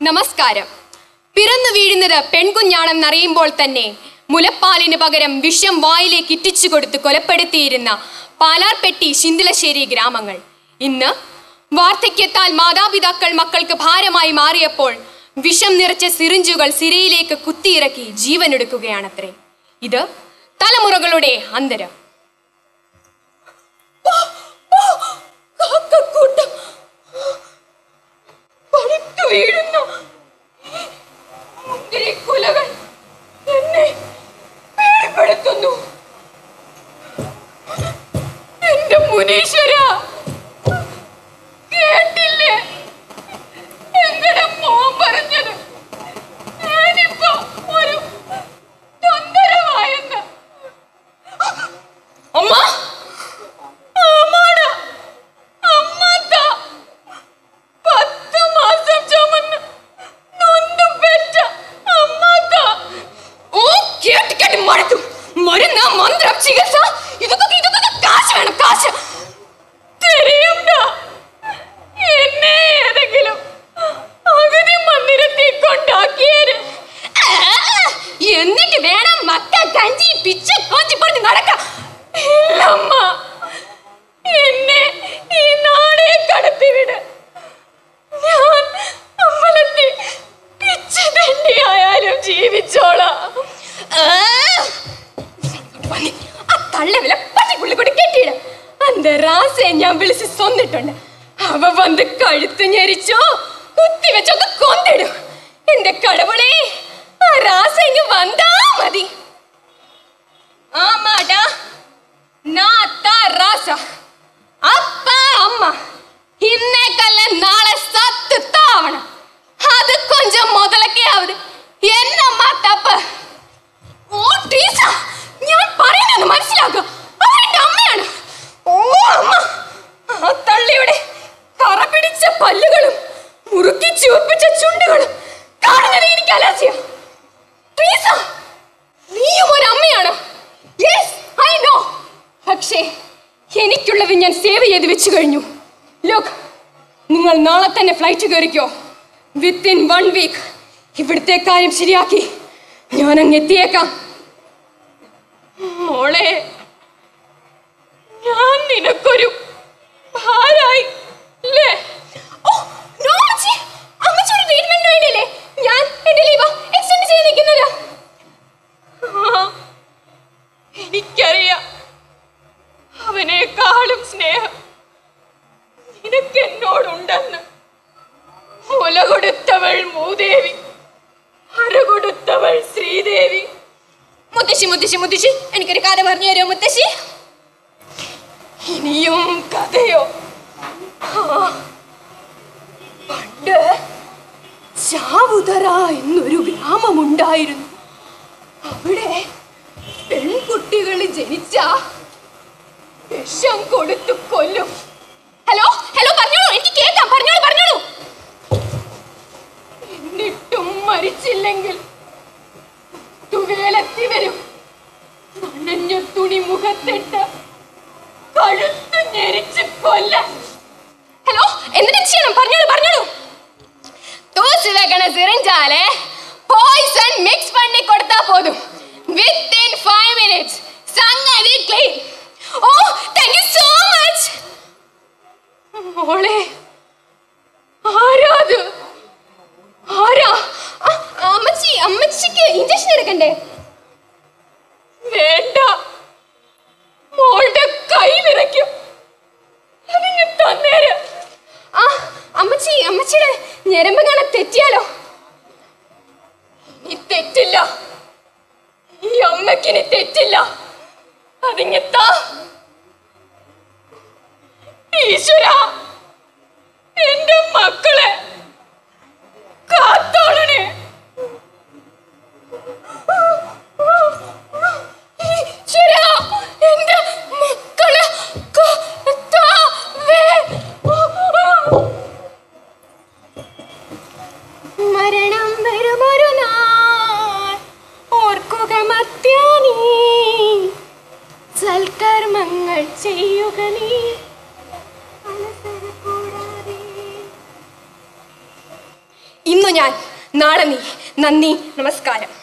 നമസ്കാരം പിറന്നു വീഴുന്നത് പെൺകുഞ്ഞാണെന്നറിയുമ്പോൾ തന്നെ മുലപ്പാലിന് പകരം വിഷം വായിലേക്ക് ഇറ്റിച്ചു കൊടുത്ത് കൊലപ്പെടുത്തിയിരുന്ന പാലാർപ്പെട്ടി ശിന്തിലശ്ശേരി ഗ്രാമങ്ങൾ ഇന്ന് വാർദ്ധക്യത്താൽ മാതാപിതാക്കൾ മക്കൾക്ക് ഭാരമായി മാറിയപ്പോൾ വിഷം നിറച്ച സിറിഞ്ചുകൾ സിരയിലേക്ക് കുത്തിയിറക്കി ജീവനെടുക്കുകയാണത്രേ ഇത് തലമുറകളുടെ അന്തരം കാക്കക്കൂട്ടം പഴുത്തു വീഴുന്നു മുന്തിരിക്കുലകൾ എന്നെ പേടിപ്പെടുത്തുന്നു എന്റെ മുനീശ്വര കേട്ടില്ലേ എങ്ങനെ മോൻ പറഞ്ഞത് ഞാനിപ്പോ ഒരു തൊന്തരമായെന്ന് അമ്മ അമ്മാണ് അമ്മാത്ത പത്ത് മാസം ചുമന്ന് നൊന്തും പെറ്റ അമ്മാത്ത ഓ കേട്ട് കേട്ട് മടുത്തു മരുന്ന് മന്ത്രം ചികിത്സ ഇതൊക്കെ ഇതൊക്കെ കാശ് വേണം കാശ് തെരയുണ്ട എന്നെ ഏതെങ്കിലും അഗതി മന്ദിരത്തിൽ കൊണ്ടാക്കിയേര് ആ, എന്നിട്ട് വേണം മക്ക കഞ്ചി പിച്ച കോഞ്ചി പറഞ്ഞ് നടക്കാം ഇല്ലമ്മ എന്നെ ഈ നാടേ കടത്തിവിട് ഞാൻ അമ്പലത്തിൽ പിച്ച തന്നെയായാലും ജീവിച്ചോളാം ആ, പന്നി, ആ തള്ളവില പട്ടിക്കുള്ളി കൂടി കെട്ടിയിട അന്റെ റാസയെ ഞാൻ വിളിച്ച് സ്വന്നിട്ടുണ്ട് അവ വന്ന് കഴുത്ത് ഞെരിച്ചോ കുത്തി വെച്ചൊക്കെ കൊന്നിടും എന്റെ കടവുളേ ആ റാസ ഇങ്ങ് വന്നാ മതി ആമാടാ നാത്ത റാസ അപ്പ അമ്മ ഇന്നേക്കല്ല നാളെ സത്ത് താവണം അത് കൊഞ്ചം മുതലൊക്കെ ആവത് എന്നമ്മ തപ്പ് ഓ ടീച്ച ഞാൻ പറയുന്നത് മനസ്സിലാക്കുക അവരെന്റെ അമ്മയാണ് ഓ അമ്മ ആ തള്ളിയുടെ കറ പിടിച്ച പല്ലുകളും മുറുക്കി ചുവപ്പിച്ച ചുണ്ടുകളും കാണുന്നത് എനിക്ക് അലർജിയ ടീച്ച നീയും ഒരു അമ്മയാണ് യെസ് ഐ നോ പക്ഷേ എനിക്കുള്ളത് ഞാൻ സേവ് ചെയ്ത് വെച്ചു കഴിഞ്ഞു ലുക്ക് നിങ്ങൾ നാളെ തന്നെ ഫ്ലൈറ്റ് കയറിക്കോ വിത്തിൻ വൺ വീക്ക് ഇവിടുത്തെ കാര്യം ശരിയാക്കി ഞാൻ അങ്ങ് എത്തിയേക്കാം മോളെ ഞാൻ നിനക്കൊരു ഭാരായി അല്ലേ ഓ നോ അമ്മച്ചി അമ്മച്ചിയുടെ ട്രീറ്റ്മെന്റിന് വേണ്ടിയല്ലേ ഞാൻ എന്റെ ലീവ് എക്സ്റ്റെൻഡ് ചെയ്ത് നിൽക്കുന്നത് ആ, എനിക്കറിയാം അവനേക്കാളും സ്നേഹം നിനക്ക് എന്നോടുണ്ടെന്ന് മുല കൊടുത്തവൾ മൂദേവി അര കൊടുത്തവൾ ശ്രീദേവി മുത്തശ്ശി മുത്തശ്ശി മുത്തശ്ശി എനിക്കൊരു കഥ പറഞ്ഞു തരുമോ മുത്തശ്ശി ഇനിയും കഥയോ ആ, പണ്ട് ചാവുതറ എന്നൊരു ഗ്രാമമുണ്ടായിരുന്നു അവിടെ പെൺകുട്ടികൾ ജനിച്ച വിഷം കൊടുത്തു കൊല്ലും ഹലോ ഹലോ പറഞ്ഞോളൂ എനിക്ക് കേൾക്കാം പറഞ്ഞോളൂ പറഞ്ഞോളൂ എന്നിട്ടും മരിച്ചില്ലെങ്കിൽ തുവേലെത്തി വരും നനഞ്ഞ തുണി മുഖത്തിട്ട് കഴുത്ത് ഞെരിച്ച് കൊല്ലാൻ ഹലോ എന്നിട്ട് എന്ത് ചെയ്യണം പറഞ്ഞോളൂ പറഞ്ഞോളൂ തൂച്ച് വെക്കണ സിറിഞ്ചാലെ പോയിസൺ മിക്സ് பண்ணி കൊടുത്താ പോതും വിത്തിൻ ഫൈവ് മിനിറ്റ്സ് സംഗതി clean oh thank you so much മോളെ ആരാ അത് ആരാ ആ, അമ്മച്ചി അമ്മച്ചിക്ക് ഇഞ്ചക്ഷൻ എടുക്കണ്ടേ വേണ്ട മോളുടെ കൈ വിറയ്ക്കും അതിന് തന്നേര് ആ അമ്മച്ചി അമ്മച്ചിയുടെ ഞരമ്പ് കാണാൻ തെറ്റിയാലോ ഇനി തെറ്റില്ല ഈ അമ്മക്കിനി തെറ്റില്ല അതിങ്ങെത്താ ഈശ്വര എന്റെ മക്കളെ കാത്തോളണേ ഈശ്വര എന്റെ മക്കളെ കാത്താവേ. മരണം വരുമൊരു നാൾ ഓർക്കുക മത്യാനീ സൽക്കർമ്മങ്ങൾ ചെയ്യുക നീ അലസര കൂടാതെ ഇന്നു ഞാൻ നാളെ നീ നന്ദി നമസ്കാരം